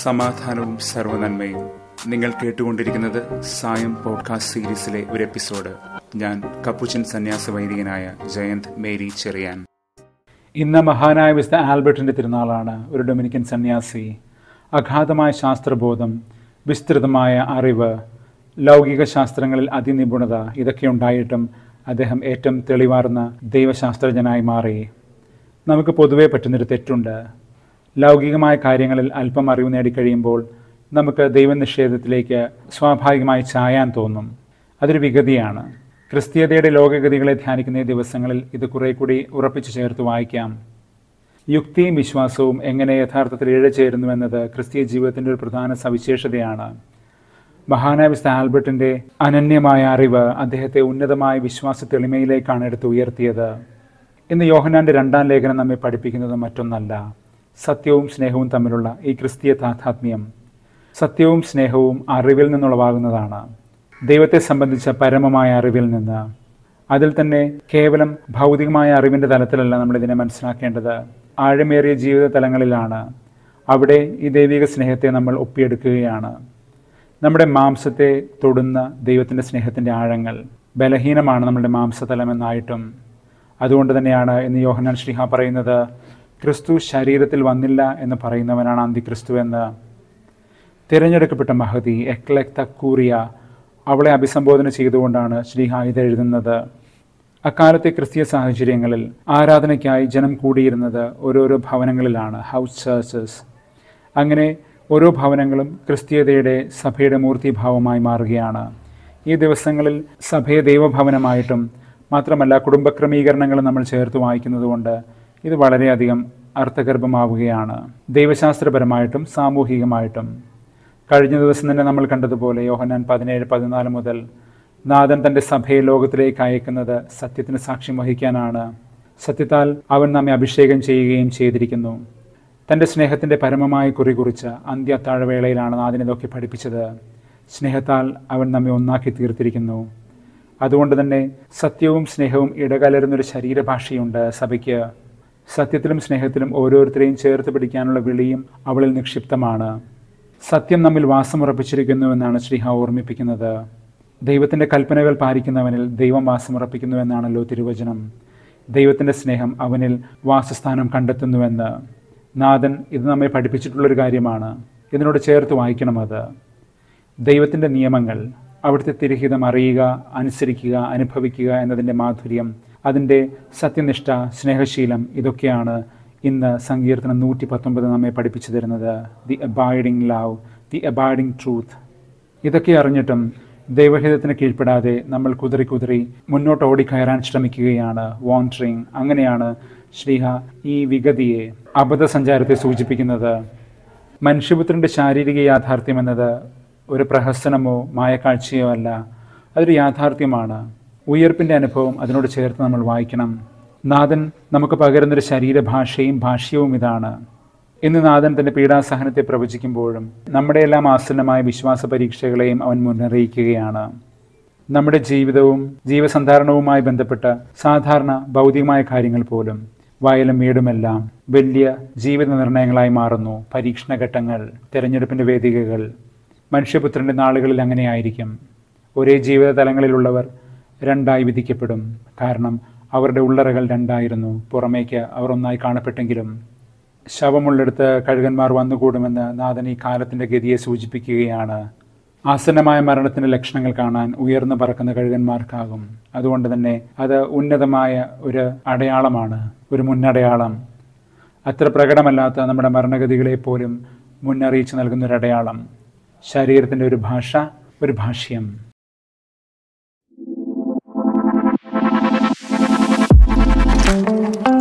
സമാധാനവും സർവനന്മയും നിങ്ങൾ കേട്ടുകൊണ്ടിരിക്കുന്നത് സായം പോഡ്കാസ്റ്റ് സീരീസിലെ ഒരു എപ്പിസോഡ് ഞാൻ കപ്പുച്ചൻ സന്യാസ വൈദികനായ ജയന്ത് മേരി ചെറിയാൻ ഇന്ന് മഹാനായ വിശുദ്ധ ആൽബർട്ടിൻ്റെ തിരുനാളാണ് ഒരു ഡൊമിനിക്കൻ സന്യാസി അഗാധമായ ശാസ്ത്രബോധം വിസ്തൃതമായ അറിവ് ലൗകിക ശാസ്ത്രങ്ങളിൽ അതിനിപുണത ഇതൊക്കെ ഉണ്ടായിട്ടും അദ്ദേഹം ഏറ്റവും തെളിവാർന്ന ദൈവശാസ്ത്രജ്ഞനായി മാറി നമുക്ക് പൊതുവേ പറ്റുന്നൊരു തെറ്റുണ്ട് ലൗകികമായ കാര്യങ്ങളിൽ അല്പം അറിവ് നേടിക്കഴിയുമ്പോൾ നമുക്ക് ദൈവനിഷേധത്തിലേക്ക് സ്വാഭാവികമായി ചായാൻ തോന്നും അതൊരു വിഗതിയാണ് ക്രിസ്തീയതയുടെ ലോകഗതികളെ ധ്യാനിക്കുന്ന ഈ ദിവസങ്ങളിൽ ഇത് കുറെ കൂടി ഉറപ്പിച്ചു ചേർത്ത് വായിക്കാം യുക്തിയും വിശ്വാസവും എങ്ങനെ യഥാർത്ഥത്തിൽ ഇഴചേരുന്നുവെന്നത് ക്രിസ്തീയ ജീവിതത്തിൻ്റെ ഒരു പ്രധാന സവിശേഷതയാണ് മഹാനായ വിശുദ്ധ ആൽബർട്ടിൻ്റെ അനന്യമായ അറിവ് അദ്ദേഹത്തെ ഉന്നതമായ വിശ്വാസ തെളിമയിലേക്കാണ് എടുത്ത് ഉയർത്തിയത് ഇന്ന് യോഹനാന്റെ രണ്ടാം ലേഖനം നമ്മെ പഠിപ്പിക്കുന്നത് മറ്റൊന്നല്ല സത്യവും സ്നേഹവും തമ്മിലുള്ള ഈ ക്രിസ്തീയ താഥാത്മ്യം സത്യവും സ്നേഹവും അറിവിൽ നിന്നുളവാകുന്നതാണ് ദൈവത്തെ സംബന്ധിച്ച പരമമായ അറിവിൽ നിന്ന് അതിൽ തന്നെ കേവലം ഭൗതികമായ അറിവിൻ്റെ തലത്തിലല്ല നമ്മൾ ഇതിനെ മനസ്സിലാക്കേണ്ടത് ആഴമേറിയ ജീവിത തലങ്ങളിലാണ് അവിടെ ഈ ദൈവിക സ്നേഹത്തെ നമ്മൾ ഒപ്പിയെടുക്കുകയാണ് നമ്മുടെ മാംസത്തെ തൊടുന്ന ദൈവത്തിൻ്റെ സ്നേഹത്തിൻ്റെ ആഴങ്ങൾ ബലഹീനമാണ് നമ്മുടെ മാംസതലമെന്നായിട്ടും അതുകൊണ്ട് തന്നെയാണ് ഇന്ന് യോഹനാൻ ശ്രീഹ പറയുന്നത് ക്രിസ്തു ശരീരത്തിൽ വന്നില്ല എന്ന് പറയുന്നവനാണ് അന്തിക്രിസ്തു എന്ന് തിരഞ്ഞെടുക്കപ്പെട്ട മഹതി എക്ലെക് തക്കൂറിയ അവളെ അഭിസംബോധന ചെയ്തുകൊണ്ടാണ് ശ്രീഹ ഇത് എഴുതുന്നത് അക്കാലത്തെ ക്രിസ്തീയ സാഹചര്യങ്ങളിൽ ആരാധനയ്ക്കായി ജനം കൂടിയിരുന്നത് ഓരോരോ ഭവനങ്ങളിലാണ് ഹൗസ് ചേർച്ചസ് അങ്ങനെ ഓരോ ഭവനങ്ങളും ക്രിസ്തീയതയുടെ സഭയുടെ മൂർത്തിഭാവമായി മാറുകയാണ് ഈ ദിവസങ്ങളിൽ സഭയെ ദൈവഭവനമായിട്ടും മാത്രമല്ല കുടുംബ ക്രമീകരണങ്ങൾ നമ്മൾ ചേർത്ത് വായിക്കുന്നതുകൊണ്ട് ഇത് വളരെയധികം അർത്ഥഗർഭമാവുകയാണ് ദൈവശാസ്ത്രപരമായിട്ടും സാമൂഹികമായിട്ടും കഴിഞ്ഞ ദിവസം തന്നെ നമ്മൾ കണ്ടതുപോലെ യോഹന്നാൻ പതിനേഴ് പതിനാല് മുതൽ നാഥൻ തൻ്റെ സഭയെ ലോകത്തിലേക്ക് അയക്കുന്നത് സത്യത്തിന് സാക്ഷ്യം വഹിക്കാനാണ് സത്യത്താൽ അവൻ നമ്മെ അഭിഷേകം ചെയ്യുകയും ചെയ്തിരിക്കുന്നു തൻ്റെ സ്നേഹത്തിൻ്റെ പരമമായ കുറി കുറിച്ച് അന്ത്യ താഴവേളയിലാണ് നാഥൻ ഇതൊക്കെ പഠിപ്പിച്ചത് സ്നേഹത്താൽ അവൻ നമ്മെ ഒന്നാക്കി തീർത്തിരിക്കുന്നു അതുകൊണ്ട് തന്നെ സത്യവും സ്നേഹവും ഇടകലരുന്നൊരു ശരീരഭാഷയുണ്ട് സഭയ്ക്ക് സത്യത്തിലും സ്നേഹത്തിലും ഓരോരുത്തരെയും ചേർത്ത് പിടിക്കാനുള്ള വിളിയും അവളിൽ നിക്ഷിപ്തമാണ് സത്യം നമ്മിൽ വാസമുറപ്പിച്ചിരിക്കുന്നുവെന്നാണ് ശ്രീഹ ഓർമ്മിപ്പിക്കുന്നത് ദൈവത്തിൻ്റെ കൽപ്പനകൾ പാലിക്കുന്നവനിൽ ദൈവം വാസമുറപ്പിക്കുന്നുവെന്നാണല്ലോ തിരുവചനം ദൈവത്തിൻ്റെ സ്നേഹം അവനിൽ വാസസ്ഥാനം കണ്ടെത്തുന്നുവെന്ന് നാഥൻ ഇത് നമ്മെ പഠിപ്പിച്ചിട്ടുള്ളൊരു കാര്യമാണ് ഇതിനോട് ചേർത്ത് വായിക്കണം അത് ദൈവത്തിൻ്റെ നിയമങ്ങൾ അവിടുത്തെ തിരഹിതം അറിയുക അനുസരിക്കുക അനുഭവിക്കുക എന്നതിൻ്റെ മാധുര്യം അതിൻ്റെ സത്യനിഷ്ഠ സ്നേഹശീലം ഇതൊക്കെയാണ് ഇന്ന് സങ്കീർത്തനം നൂറ്റി പത്തൊമ്പത് നമ്മെ പഠിപ്പിച്ചു തരുന്നത് the abiding love the abiding truth ഇതൊക്കെ അറിഞ്ഞിട്ടും ദൈവഹിതത്തിന് കീഴ്പ്പെടാതെ നമ്മൾ കുതിറി കുതിറി മുന്നോട്ട് ഓടിക്കയറാൻ ശ്രമിക്കുകയാണ് വാണ്ടറിങ് അങ്ങനെയാണ് ശ്രീഹ ഈ വിഗതിയെ അബദ്ധസഞ്ചാരത്തെ സൂചിപ്പിക്കുന്നത് മനുഷ്യപുത്രൻ്റെ ശാരീരിക യാഥാർത്ഥ്യം എന്നത് ഒരു പ്രഹസനമോ മായക്കാഴ്ചയോ അല്ല അതൊരു യാഥാർത്ഥ്യമാണ് ഉയർപ്പിൻ്റെ അനുഭവം അതിനോട് ചേർത്ത് നമ്മൾ വായിക്കണം നാഥൻ നമുക്ക് പകരുന്നൊരു ശരീരഭാഷയും ഭാഷ്യവും ഇതാണ് ഇന്ന് നാഥൻ തൻ്റെ പീഡാസഹനത്തെ പ്രവചിക്കുമ്പോഴും നമ്മുടെ എല്ലാം ആസന്നമായ വിശ്വാസ പരീക്ഷകളെയും അവൻ മുന്നറിയിക്കുകയാണ് നമ്മുടെ ജീവിതവും ജീവസന്ധാരണവുമായി ബന്ധപ്പെട്ട സാധാരണ ഭൗതികമായ കാര്യങ്ങൾ പോലും വയലും വീടുമെല്ലാം വലിയ ജീവിത നിർണയങ്ങളായി മാറുന്നു പരീക്ഷണഘട്ടങ്ങൾ തിരഞ്ഞെടുപ്പിൻ്റെ വേദികകൾ മനുഷ്യപുത്രൻ്റെ നാളുകളിൽ അങ്ങനെയായിരിക്കും ഒരേ ജീവിത തലങ്ങളിലുള്ളവർ രണ്ടായി വിധിക്കപ്പെടും കാരണം അവരുടെ ഉള്ളറകൾ രണ്ടായിരുന്നു പുറമേക്ക് അവർ ഒന്നായി കാണപ്പെട്ടെങ്കിലും ശവമുള്ളിടത്ത് കഴുകന്മാർ വന്നുകൂടുമെന്ന് നാഥൻ ഈ കാലത്തിൻ്റെ ഗതിയെ സൂചിപ്പിക്കുകയാണ് ആസന്നമായ മരണത്തിൻ്റെ ലക്ഷണങ്ങൾ കാണാൻ ഉയർന്നു പറക്കുന്ന കഴുകന്മാർക്കാകും അതുകൊണ്ട് തന്നെ അത് ഉന്നതമായ ഒരു അടയാളമാണ് ഒരു മുന്നടയാളം അത്ര പ്രകടമല്ലാത്ത നമ്മുടെ മരണഗതികളെ പോലും മുന്നറിയിച്ച് നൽകുന്ന ഒരു അടയാളം ശരീരത്തിൻ്റെ ഒരു ഭാഷ ഒരു ഭാഷ്യം thank you